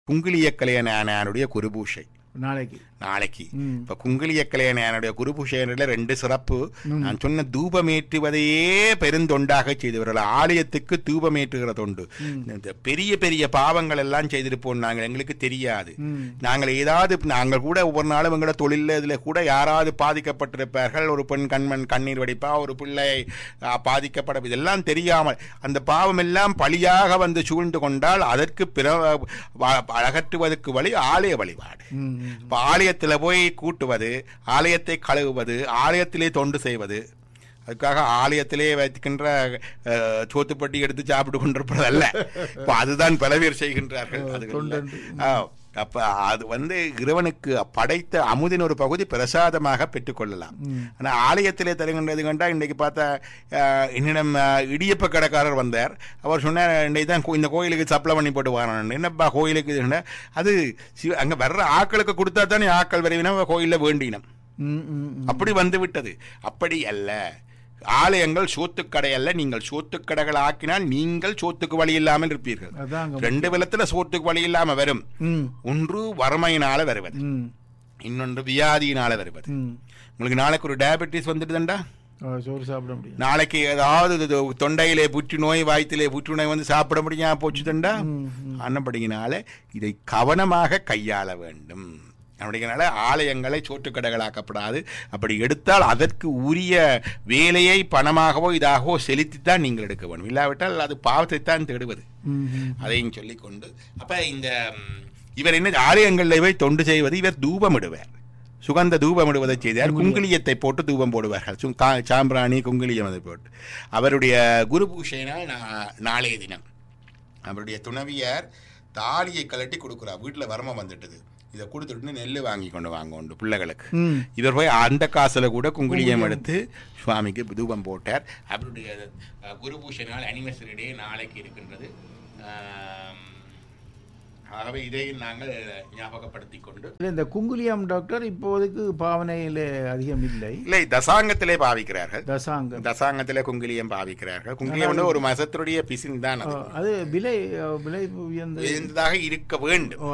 குங்கிலிய கலையனானுடைய குருபூஷை நாளைக்கு நாளைக்கு ம். இப்ப குங்கிலிய கலையனானுடைய குருபூஷையில ரெண்டு சிறப்பு நான் சொன்ன தூபமேற்றுவதையே பெருந்தொண்டாக செய்தவர்கள் ஆலயத்துக்கு தூபமேற்றுகிற தொண்டு இந்த பெரிய பெரிய பாவங்கள் எல்லாம் செய்திருப்போம் நாங்கள் எங்களுக்கு தெரியாது ம். நாங்கள் ஏதாவது நாங்கள் கூட ஒவ்வொரு நாளும் எங்களோட தொழில இதுல கூட யாராவது பாதிக்கப்பட்டிருப்பார்கள் ஒரு பெண் கண்மண் கண்ணீர் வடிப்பா ஒரு பிள்ளை ஆ, பாதிக்கப்பட இதெல்லாம் தெரியாமல் அந்த பாவம் எல்லாம் பழியாக வந்து சூழ்ந்து கொண்டால் அதற்கு பிற வ- அகற்றுவதற்கு வழி ஆலய வழிபாடு ம், ம். இப்ப ஆலயத்துல போய் கூட்டுவது ஆலயத்தை கழுவுவது ஆலயத்திலே தொண்டு செய்வது அதுக்காக ஆலயத்திலே வைக்கின்ற அஹ், சோத்துப்பட்டி எடுத்து சாப்பிட்டு கொண்டிருப்பதல்ல இப்ப அதுதான் பல பேர் செய்கின்றார்கள் அது இல்லை. தொண்டன்று. ஆ, அப்ப அது வந்து இறைவனுக்கு படைத்த அமுதின் ஒரு பகுதி பிரசாதமாக பெற்றுக்கொள்ளலாம் ஆனா ஆலயத்திலே தருகின்றது கண்டா இன்னைக்கு பார்த்தா அஹ், என்னிடம் அஹ், இடியப்ப கடைக்காரர் வந்தார் அவர் சொன்னார் இன்னைக்கு தான் கோ- இந்த கோயிலுக்கு சப்ளை பண்ணி போட்டு வரணும் என்னப்பா கோயிலுக்கு இதுன்னா, அது சிவ- அங்க வர்ற ஆக்களுக்கு கொடுத்தா தானே ஆக்கள் விரைவினம் கோயில்ல வேண்டினம் ம், ம், ம். அப்படி வந்து விட்டது அப்படி அல்ல ஆலயங்கள் சோத்துக்கடை அல்ல நீங்கள் சோத்துக்கடைகள் ஆக்கினால் நீங்கள் சோத்துக்கு வழி இல்லாமல் இருப்பீர்கள் அதான் அங்க ரெண்டு விதத்துல சோத்துக்கு வழி இல்லாம வரும் ம், ஒன்று வறுமையினால வருவது ம், இன்னொன்று வியாதியினால வருவது ம். உங்களுக்கு நாளைக்கு ஒரு டயபெட்டிஸ் வந்துடுதுண்டா ஆ, சோறு சாப்பிட முடியும் நாளைக்கு ஏதாவது இது தொண்டையிலே புற்றுநோய் வாய்த்திலே புற்றுநோய் வந்து சாப்பிட முடியாம போச்சுதுண்டா அன்னபடியினால இதை கவனமாக கையாள வேண்டும் அப்படிங்கிறனால ஆலயங்களை சோற்றுக்கடைகளாக்கப்படாது அப்படி எடுத்தால் அதற்கு உரிய வேலையை பணமாகவோ இதாகவோ செலுத்தித்தான் நீங்கள் எடுக்க வேண்டும் இல்லாவிட்டால் அது பாவத்தை தான் தேடுவது ம், ம். அதையும் சொல்லிக்கொண்டு அப்ப இந்த ம், இவர் என்ன ஆலயங்களில் போய் தொண்டு செய்வது இவர் தூபமிடுவார் சுகந்த தூபமிடுவதை செய்தார் குங்குளியத்தை போட்டு தூபம் போடுவார்கள் சு- கா- சாம்பிராணி குங்குளியம் அதை போட்டு அவருடைய குரு பூஷைனால் நா- நாளைய தினம் அவருடைய துணவியார் தாலியை கழட்டி கொடுக்குறார் வீட்டில் வரம வந்துட்டது இதை கொடுத்துட்டு நெல் வாங்கி கொண்டு வாங்க உண்டு பிள்ளைகளுக்கு ம். இவர் போய் அந்த காசுல கூட குங்குளியம் எடுத்து சுவாமிக்கு தூபம் போட்டார் அவருடைய அஹ், குருபூஷ நாள் அனிவர்சரி டே நாளைக்கு இருக்கின்றது ஆம், ஆகவே இதை நாங்கள் ஞாபகப்படுத்திக் கொண்டு இல்ல, இந்த குங்குலியம் டாக்டர் இப்போதைக்கு பாவனையில் அதிகம் இல்லை இல்லை தசாங்கத்திலே பாவிக்கிறார்கள் தசாங்கம் தசாங்கத்திலே குங்குலியம் பாவிக்கிறார்கள் குங்குலியம் வந்து ஒரு மசத்துடைய பிசின் தான் ஆ, அது அது விலை ஆ, விலை உயர்ந்த உயர்ந்ததாக இருக்க வேண்டும்